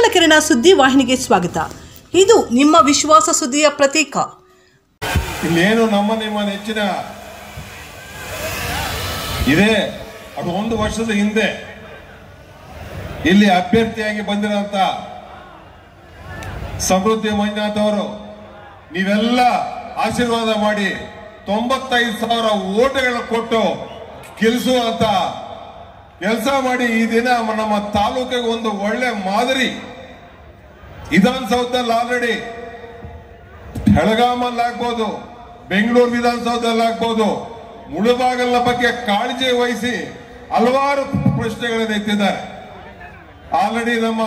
ಕಿರಣ ಸುದ್ದಿ ವಾಹಿನಿಗೆ ಸ್ವಾಗತ ಇದು ನಿಮ್ಮ ವಿಶ್ವಾಸ ಸುದ್ದಿಯ ಪ್ರತೀಕ ಇನ್ನೇನು ನಮ್ಮ ನಿಮ್ಮ ನೆಚ್ಚಿನ ಇದೆ ಅದು ಒಂದು ವರ್ಷದ ಹಿಂದೆ ಇಲ್ಲಿ ಅಭ್ಯರ್ಥಿಯಾಗಿ ಬಂದಿರೋಂತ ಸಮೃದ್ಧಿ ಮಂಜುನಾಥ್ ಅವರು ನೀವೆಲ್ಲ ಆಶೀರ್ವಾದ ಮಾಡಿ ತೊಂಬತ್ತೈದು ಸಾವಿರ ಓಟುಗಳನ್ನ ಕೊಟ್ಟು ಗೆಲ್ಲಿಸುವಂತ ಕೆಲಸ ಮಾಡಿ ಈ ದಿನ ನಮ್ಮ ತಾಲೂಕಿಗೆ ಒಂದು ಒಳ್ಳೆ ಮಾದರಿ ವಿಧಾನಸೌಧದಲ್ಲಿ ಆಲ್ರೆಡಿ ಬೆಳಗಾಮಲ್ಲಿ ಆಗ್ಬೋದು ಬೆಂಗಳೂರು ವಿಧಾನಸೌಧದಲ್ಲಿ ಆಗ್ಬೋದು ಮುಳುಬಾಗಲಿನ ಬಗ್ಗೆ ಕಾಳಜಿ ವಹಿಸಿ ಹಲವಾರು ಪ್ರಶ್ನೆಗಳನ್ನು ಎತ್ತಿದ್ದಾರೆ ಆಲ್ರೆಡಿ ನಮ್ಮ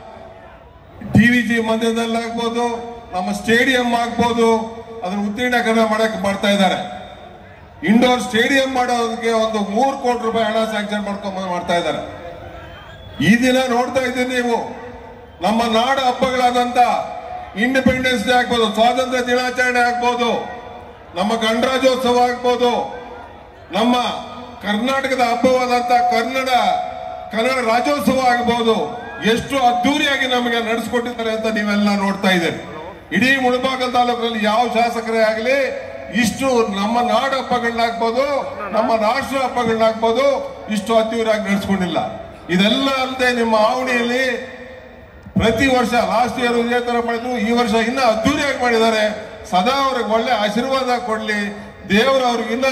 ಟಿವಿಜಿ ಮಂದಿರದಲ್ಲಿ ಆಗ್ಬೋದು ನಮ್ಮ ಸ್ಟೇಡಿಯಂ ಆಗ್ಬೋದು ಅದನ್ನ ಉತ್ತೀರ್ಣಕರಣ ಮಾಡಕ್ ಮಾಡ್ತಾ ಇದ್ದಾರೆ ಇಂಡೋರ್ ಸ್ಟೇಡಿಯಂ ಮಾಡೋದಕ್ಕೆ ಒಂದು ಮೂರು ಕೋಟಿ ರೂಪಾಯಿ ಹಣ ಸ್ಯಾಂಕ್ಷನ್ ಮಾಡ್ಕೊಂಡ್ ಮಾಡ್ತಾ ಇದ್ದಾರೆ ಈ ದಿನ ನೋಡ್ತಾ ಇದ್ದೀರಿ ನೀವು ನಮ್ಮ ನಾಡ ಹಬ್ಬಗಳಾದಂತ ಇಂಡಿಪೆಂಡೆನ್ಸ್ ಡೇ ಆಗ್ಬೋದು ಸ್ವಾತಂತ್ರ್ಯ ದಿನಾಚರಣೆ ಆಗ್ಬೋದು ನಮ್ಮ ಗಣರಾಜ್ಯೋತ್ಸವ ಆಗ್ಬೋದು ನಮ್ಮ ಕರ್ನಾಟಕದ ಹಬ್ಬವಾದಂತ ಕನ್ನಡ ಕನ್ನಡ ರಾಜ್ಯೋತ್ಸವ ಆಗ್ಬೋದು ಎಷ್ಟು ಅದ್ದೂರಿಯಾಗಿ ನಮಗೆ ನಡೆಸ್ಕೊಟ್ಟಿದ್ದಾರೆ ಅಂತ ನೀವೆಲ್ಲ ನೋಡ್ತಾ ಇದ್ದೀರಿ ಇಡೀ ಮುಳಬಾಗಲ್ ತಾಲೂಕಿನಲ್ಲಿ ಯಾವ ಶಾಸಕರೇ ಆಗಲಿ ಇಷ್ಟು ನಮ್ಮ ನಾಡ ಹಬ್ಬಗಳನ್ನಾಗ್ಬೋದು ನಮ್ಮ ರಾಷ್ಟ್ರ ಹಬ್ಬಗಳನ್ನಾಗ್ಬೋದು ಇಷ್ಟು ಅದ್ದೂರಿಯಾಗಿ ನಡೆಸ್ಕೊಂಡಿಲ್ಲ ಇದೆಲ್ಲ ಅಲ್ಲದೆ ನಿಮ್ಮ ಆವಣಿಯಲ್ಲಿ ಪ್ರತಿ ವರ್ಷ ಲಾಸ್ಟ್ ಇಯರ್ ಇದೇ ತರ ಮಾಡಿದ್ರು ಈ ವರ್ಷ ಇನ್ನ ಅದ್ದೂರಿಯಾಗಿ ಮಾಡಿದ್ದಾರೆ ಸದಾ ಅವ್ರಿಗೆ ಒಳ್ಳೆ ಆಶೀರ್ವಾದ ಕೊಡ್ಲಿ ದೇವರು ಅವ್ರಿಗಿನ್ನ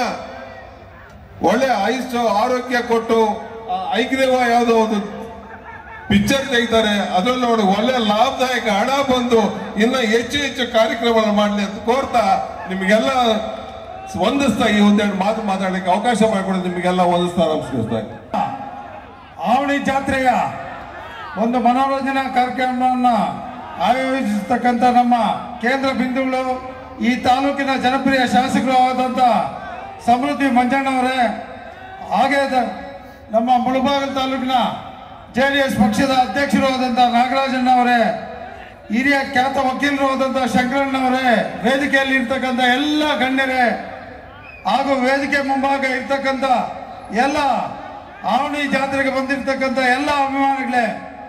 ಒಳ್ಳೆ ಆಯುಷ್ ಆರೋಗ್ಯ ಕೊಟ್ಟು ಆ ಐಕ್ಯದೇವ ಯಾವುದೋ ಒಂದು ಪಿಕ್ಚರ್ ತೆಗಿತಾರೆ ಅದ್ರಲ್ಲಿ ನೋಡಿ ಒಳ್ಳೆ ಲಾಭದಾಯಕ ಹಣ ಬಂದು ಇನ್ನ ಹೆಚ್ಚು ಹೆಚ್ಚು ಕಾರ್ಯಕ್ರಮಗಳು ಮಾಡಲಿ ಅಂತ ಕೋರ್ತಾ ನಿಮಗೆಲ್ಲ ವಂದಿಸ್ತಾ ಈ ಒಂದೆರಡು ಮಾತು ಮಾತಾಡಲಿಕ್ಕೆ ಅವಕಾಶ ಮಾಡಿಕೊಡೋದು ನಿಮಗೆಲ್ಲ ವಂದಿಸ್ತಾ ನಮಸ್ಕರಿಸ್ತಾ ಇದ್ದೀನಿ. ಆವಣಿ ಜಾತ್ರೆಯ ಒಂದು ಮನೋರಂಜನಾ ಕಾರ್ಯಕ್ರಮವನ್ನು ಆಯೋಜಿಸತಕ್ಕಂಥ ನಮ್ಮ ಕೇಂದ್ರ ಬಿಂದುಗಳು ಈ ತಾಲೂಕಿನ ಜನಪ್ರಿಯ ಶಾಸಕರು ಆದಂಥ ಸಮೃದ್ಧಿ ಮಂಜಣ್ಣವರೇ ಹಾಗೆ ದ- ನಮ್ಮ ಮುಳಬಾಗಲ್ ತಾಲೂಕಿನ ಜೆ ಡಿ ಎಸ್ ಪಕ್ಷದ ಅಧ್ಯಕ್ಷರು ಆದಂಥ ನಾಗರಾಜಣ್ಣವರೇ ಹಿರಿಯ ಖ್ಯಾತ ವಕೀಲರು ಆದಂಥ ಶಂಕರಣ್ಣವರೇ ವೇದಿಕೆಯಲ್ಲಿ ಇರ್ತಕ್ಕಂಥ ಎಲ್ಲ ಗಣ್ಯರೇ ಹಾಗೂ ವೇದಿಕೆ ಮುಂಭಾಗ ಇರ್ತಕ್ಕಂಥ ಎಲ್ಲ ಆವಣಿ ಜಾತ್ರೆಗೆ ಬಂದಿರತಕ್ಕಂಥ ಎಲ್ಲ ಅಭಿಮಾನಿಗಳೇ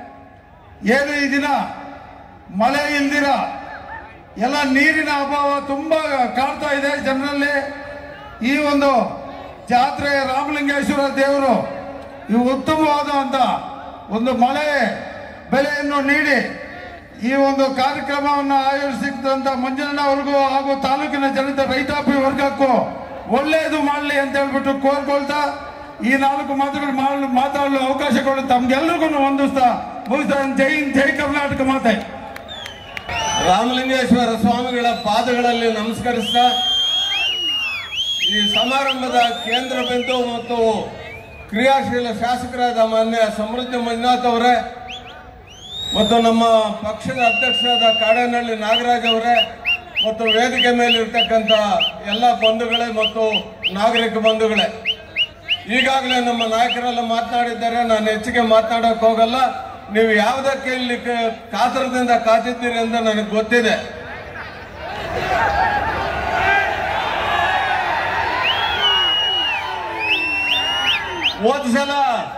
ಏನು ಈ ದಿನ ಮಳೆ ಇಲ್ದಿರ ಎಲ್ಲ ನೀರಿನ ಅಭಾವ ತುಂಬಾ ಕಾಡ್ತಾ ಇದೆ ಜನರಲ್ಲಿ ಈ ಒಂದು ಜಾತ್ರೆ ರಾಮಲಿಂಗೇಶ್ವರ ದೇವರು ಇವು ಉತ್ತಮವಾದಂತ ಒಂದು ಮಳೆ ಬೆಲೆಯನ್ನು ನೀಡಿ ಈ ಒಂದು ಕಾರ್ಯಕ್ರಮವನ್ನು ಆಯೋಜಿಸಿದಂತ ಮಂಜಣ್ಣ ಅವ್ರಿಗೂ ಹಾಗೂ ತಾಲೂಕಿನ ಜನತೆ ರೈತಾಪಿ ವರ್ಗಕ್ಕೂ ಒಳ್ಳೆಯದು ಮಾಡಲಿ ಅಂತ ಹೇಳ್ಬಿಟ್ಟು ಕೋರ್ಕೊಳ್ತಾ ಈ ನಾಲ್ಕು ಮಾತುಗಳು ಮಾಡಲು ಮಾತಾಡಲು ಅವಕಾಶ ಕೊಡು ತಮ್ಗೆಲ್ರಿಗೂ ಹೊಂದಿಸ್ತಾ ಮುಗಿಸ್ತಾ ಜೈ ಹಿಂದ್, ಜೈ ಕರ್ನಾಟಕ ಮಾತೆ ರಾಮಲಿಂಗೇಶ್ವರ ಸ್ವಾಮಿಗಳ ಪಾದಗಳಲ್ಲಿ ನಮಸ್ಕರಿಸ್ತಾ ಈ ಸಮಾರಂಭದ ಕೇಂದ್ರ ಬಿಂದು ಮತ್ತು ಕ್ರಿಯಾಶೀಲ ಶಾಸಕರಾದ ಮಾನ್ಯ ಸಮೃದ್ಧಿ ಮಂಜುನಾಥ್ ಅವರೇ ಮತ್ತು ನಮ್ಮ ಪಕ್ಷದ ಅಧ್ಯಕ್ಷರಾದ ಕಾಡೇನಹಳ್ಳಿ ನಾಗರಾಜ್ ಅವರೇ ಮತ್ತು ವೇದಿಕೆ ಮೇಲೆ ಇರ್ತಕ್ಕಂಥ ಎಲ್ಲ ಬಂಧುಗಳೇ ಮತ್ತು ನಾಗರಿಕ ಬಂಧುಗಳೇ ಈಗಾಗಲೇ ನಮ್ಮ ನಾಯಕರೆಲ್ಲ ಮಾತನಾಡಿದ್ದಾರೆ ನಾನು ಹೆಚ್ಚಿಗೆ ಮಾತನಾಡಕ್ ಹೋಗಲ್ಲ ನೀವು ಯಾವುದಕ್ಕೆ ಇಲ್ಲಿ ಕ- ಕಾತರದಿಂದ ಕಾತಿದ್ದೀರಿ ಅಂತ ನನಗೆ ಗೊತ್ತಿದೆ ಹೋದ ಸಲ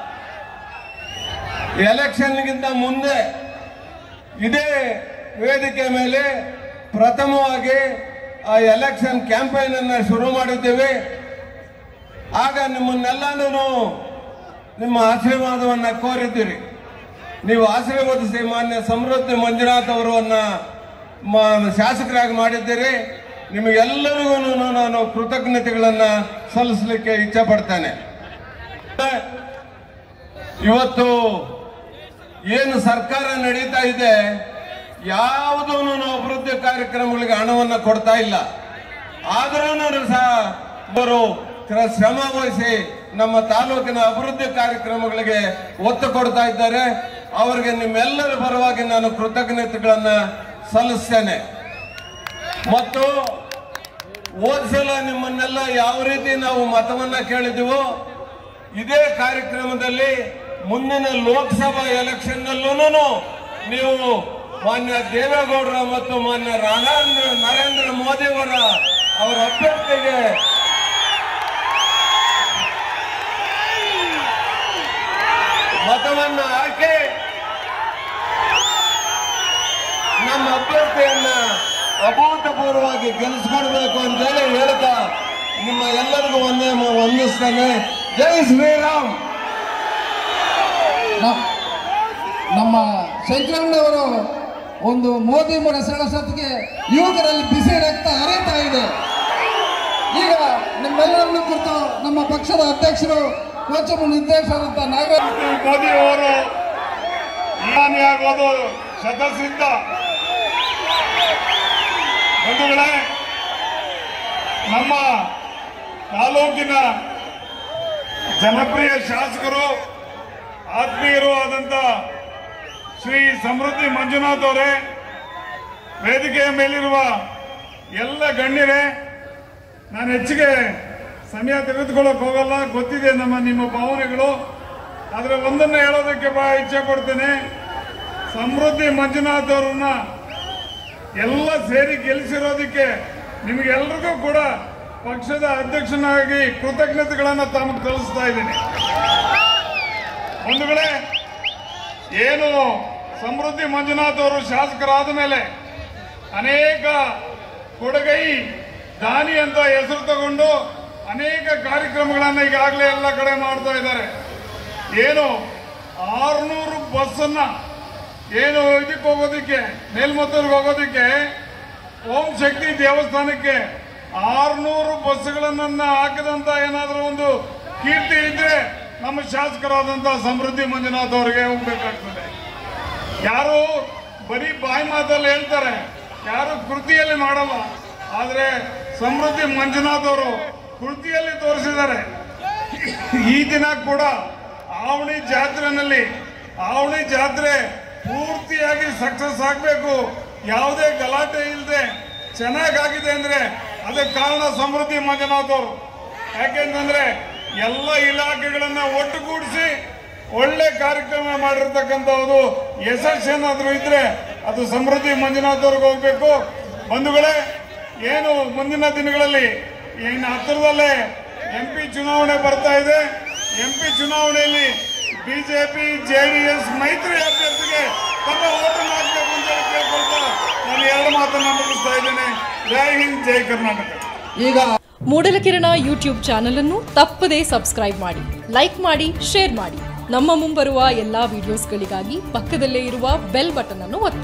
ಎಲೆಕ್ಷನ್ಗಿಂತ ಮುಂದೆ ಇದೇ ವೇದಿಕೆ ಮೇಲೆ ಪ್ರಥಮವಾಗಿ ಆ ಎಲೆಕ್ಷನ್ ಕ್ಯಾಂಪೈನ್ ಅನ್ನ ಶುರು ಮಾಡಿದ್ದೇವೆ ಆಗ ನಿಮ್ಮನ್ನೆಲ್ಲನೂ ನಿಮ್ಮ ಆಶೀರ್ವಾದವನ್ನ ಕೋರಿದ್ದೀರಿ ನೀವು ಆಶೀರ್ವದಿಸಿ ಮಾನ್ಯ ಸಮೃದ್ಧಿ ಮಂಜುನಾಥ್ ಅವರನ್ನ ಮ- ಶಾಸಕರಾಗಿ ಮಾಡಿದ್ದೀರಿ ನಿಮಗೆಲ್ಲರಿಗೂ ನಾನು ಕೃತಜ್ಞತೆಗಳನ್ನ ಸಲ್ಲಿಸಲಿಕ್ಕೆ ಇಚ್ಛೆ ಪಡ್ತೇನೆ ಇವತ್ತು ಏನು ಸರ್ಕಾರ ನಡೀತಾ ಇದೆ ಯಾವುದೂ ಅಭಿವೃದ್ಧಿ ಕಾರ್ಯಕ್ರಮಗಳಿಗೆ ಹಣವನ್ನು ಕೊಡ್ತಾ ಇಲ್ಲ ಆದ್ರೂ ಸಹ ಅವರು ಶ್ರ- ಶ್ರಮ ವಹಿಸಿ ನಮ್ಮ ತಾಲೂಕಿನ ಅಭಿವೃದ್ಧಿ ಕಾರ್ಯಕ್ರಮಗಳಿಗೆ ಒತ್ತು ಕೊಡ್ತಾ ಇದ್ದಾರೆ ಅವರಿಗೆ ನಿಮ್ಮೆಲ್ಲರ ಪರವಾಗಿ ನಾನು ಕೃತಜ್ಞತೆಗಳನ್ನ ಸಲ್ಲಿಸ್ತೇನೆ ಮತ್ತು ಹೋದ್ ಸಲ ನಿಮ್ಮನ್ನೆಲ್ಲ ಯಾವ ರೀತಿ ನಾವು ಮತವನ್ನ ಕೇಳಿದೀವೋ ಇದೇ ಕಾರ್ಯಕ್ರಮದಲ್ಲಿ ಮುಂದಿನ ಲೋಕಸಭಾ ಎಲೆಕ್ಷನ್ ನಲ್ಲೂ ನೀವು ಮಾನ್ಯ ದೇವೇಗೌಡರ ಮತ್ತು ಮಾನ್ಯ ರಾಣೇಂದ್ರ ನರೇಂದ್ರ ಮೋದಿ ಅವರ ಅವರ ಅಭ್ಯರ್ಥಿಗೆ ಮತವನ್ನ ಹಾಕಿ ನಮ್ಮ ಅಭ್ಯರ್ಥಿಯನ್ನ ಅಭೂತಪೂರ್ವವಾಗಿ ಗೆಲ್ಲಿಸ್ಕೊಡ್ಬೇಕು ಅಂತೇಳಿ ಹೇಳ್ತಾ ನಿಮ್ಮ ಎಲ್ಲರಿಗೂ ಒಂದೇ ಮ- ವಂದಿಸ್ತೇನೆ ಜೈ ಶ್ರೀರಾಮ್ ನ- ನಮ್ಮ ಶಂಕರಣ್ಣವರು ಒಂದು ಮೋದಿ ಮೋಡ ಸತ್ತಿಗೆ ಯುವಕರಲ್ಲಿ ಬಿಸಿ ರಕ್ತ ಹರಿತಾ ಇದೆ ಈಗ ನಿಮ್ಮೆಲ್ಲರನ್ನು ಕುರಿತು ನಮ್ಮ ಪಕ್ಷದ ಅಧ್ಯಕ್ಷರು ಕೋಚಮ ನಿರ್ದೇಶಕರಂತ ನಾಗರಾಜ್ ಮೋದಿ ಅವರು ಪ್ರಧಾನಿಯಾಗೋದು ಶತಸಿದ್ಧ ಬಂಧುಗಳೇ ನಮ್ಮ ತಾಲೂಕಿನ ಜನಪ್ರಿಯ ಶಾಸಕರು ಆತ್ಮೀಯರು ಆದಂತ ಶ್ರೀ ಸಮೃದ್ಧಿ ಮಂಜುನಾಥ್ ಅವರೇ ವೇದಿಕೆಯ ಮೇಲಿರುವ ಎಲ್ಲ ಗಣ್ಯರೇ ನಾನು ಹೆಚ್ಚಿಗೆ ಸಮಯ ತೆಗೆದುಕೊಳ್ಳಕ್ ಹೋಗಲ್ಲ ಗೊತ್ತಿದೆ ನಮ್ಮ ನಿಮ್ಮ ಭಾವನೆಗಳು ಆದರೆ ಒಂದನ್ನು ಹೇಳೋದಕ್ಕೆ ಬಹಳ ಇಚ್ಛೆ ಪಡ್ತೇನೆ ಸಮೃದ್ಧಿ ಮಂಜುನಾಥ್ ಅವರನ್ನ ಎಲ್ಲ ಸೇರಿ ಗೆಲ್ಲಿಸಿರೋದಕ್ಕೆ ನಿಮಗೆಲ್ರಿಗೂ ಕೂಡ ಪಕ್ಷದ ಅಧ್ಯಕ್ಷನಾಗಿ ಕೃತಜ್ಞತೆಗಳನ್ನು ತಮಗೆ ತಿಳಿಸ್ತಾ ಇದ್ದೀನಿ ಬಂಧುಗಳೇ ಏನು ಸಮೃದ್ಧಿ ಮಂಜುನಾಥ್ ಅವರು ಶಾಸಕರಾದ ಮೇಲೆ ಅನೇಕ ಕೊಡಗೈ ದಾನಿ ಅಂತ ಹೆಸರು ತಗೊಂಡು ಅನೇಕ ಕಾರ್ಯಕ್ರಮಗಳನ್ನು ಈಗಾಗಲೇ ಎಲ್ಲ ಕಡೆ ಮಾಡ್ತಾ ಇದ್ದಾರೆ ಏನು ಆರ್ನೂರು ಬಸ್ಸನ್ನ ಏನು ಇದಕ್ಕೆ ಹೋಗೋದಕ್ಕೆ ಮೇಲ್ಮತ್ತೂರ್ಗೆ ಹೋಗೋದಕ್ಕೆ ಓಂ ಶಕ್ತಿ ದೇವಸ್ಥಾನಕ್ಕೆ ಆರ್ನೂರು ಬಸ್ಸುಗಳನ್ನ ಹಾಕಿದಂತ ಏನಾದರೂ ಒಂದು ಕೀರ್ತಿ ಇದ್ರೆ ನಮ್ಮ ಶಾಸಕರಾದಂತ ಸಮೃದ್ಧಿ ಮಂಜುನಾಥ್ ಅವರಿಗೆ ಹೋಗ್ಬೇಕಾಗ್ತದೆ ಯಾರು ಬರೀ ಬಾಯಿ ಮಾತಲ್ಲಿ ಹೇಳ್ತಾರೆ ಯಾರು ಕೃತಿಯಲ್ಲಿ ಮಾಡಲ್ಲ ಆದ್ರೆ ಸಮೃದ್ಧಿ ಮಂಜುನಾಥ್ ಅವರು ಕೃತಿಯಲ್ಲಿ ತೋರಿಸಿದ್ದಾರೆ ಈ ದಿನ ಕೂಡ ಆವಣಿ ಜಾತ್ರೆನಲ್ಲಿ ಆವಣಿ ಜಾತ್ರೆ ಪೂರ್ತಿಯಾಗಿ ಸಕ್ಸಸ್ ಆಗಬೇಕು ಯಾವುದೇ ಗಲಾಟೆ ಇಲ್ಲದೆ ಚೆನ್ನಾಗಾಗಿದೆ ಅಂದ್ರೆ ಅದಕ್ಕೆ ಕಾರಣ ಸಮೃದ್ಧಿ ಮಂಜುನಾಥ್ ಅವರು ಯಾಕೆಂತಂದ್ರೆ ಎಲ್ಲ ಇಲಾಖೆಗಳನ್ನ ಒಟ್ಟುಗೂಡಿಸಿ ಒಳ್ಳೆ ಕಾರ್ಯಕ್ರಮ ಮಾಡಿರ್ತಕ್ಕಂಥದ್ದು ಯಶಸ್ಸೇನಾದ್ರೂ ಇದ್ರೆ ಅದು ಸಮೃದ್ಧಿ ಮಂಜುನಾಥ್ ಅವ್ರಿಗೆ ಹೋಗ್ಬೇಕು ಬಂಧುಗಳೇ ಏನು ಮುಂದಿನ ದಿನಗಳಲ್ಲಿ ಇನ್ನು ಹತ್ತಿರದಲ್ಲೇ ಎಂ ಪಿ ಚುನಾವಣೆ ಬರ್ತಾ ಇದೆ ಎಂ ಪಿ ಚುನಾವಣೆಯಲ್ಲಿ ಬಿಜೆಪಿ ಜೆಡಿಎಸ್ ಮೈತ್ರಿ ಅಭ್ಯರ್ಥಿಗೆ ತಮ್ಮ ಓಟನ್ನು ಹಾಕಬೇಕು ಅಂತ ಹೇಳಿ ಕೇಳ್ಕೊಳ್ತಾ ನಾನು ಎರಡು ಮಾತನ್ನ ಮುಗಿಸ್ತಾ ಇದ್ದೇನೆ ಜೈ ಹಿಂದ್ ಜೈ ಕರ್ನಾಟಕ ಈಗ ಮೂಡಲಕಿರಣ ಯೂಟ್ಯೂಬ್ ಚಾನಲ್ ಅನ್ನು ತಪ್ಪದೇ ಸಬ್ಸ್ಕ್ರೈಬ್ ಮಾಡಿ ಲೈಕ್ ಮಾಡಿ ಶೇರ್ ಮಾಡಿ ನಮ್ಮ ಮುಂಬರುವ ಎಲ್ಲಾ ವಿಡಿಯೋಸ್ಗಳಿಗಾಗಿ ಪಕ್ಕದಲ್ಲೇ ಇರುವ ಬೆಲ್ ಬಟನ್ ಅನ್ನು ಒತ್ತಿ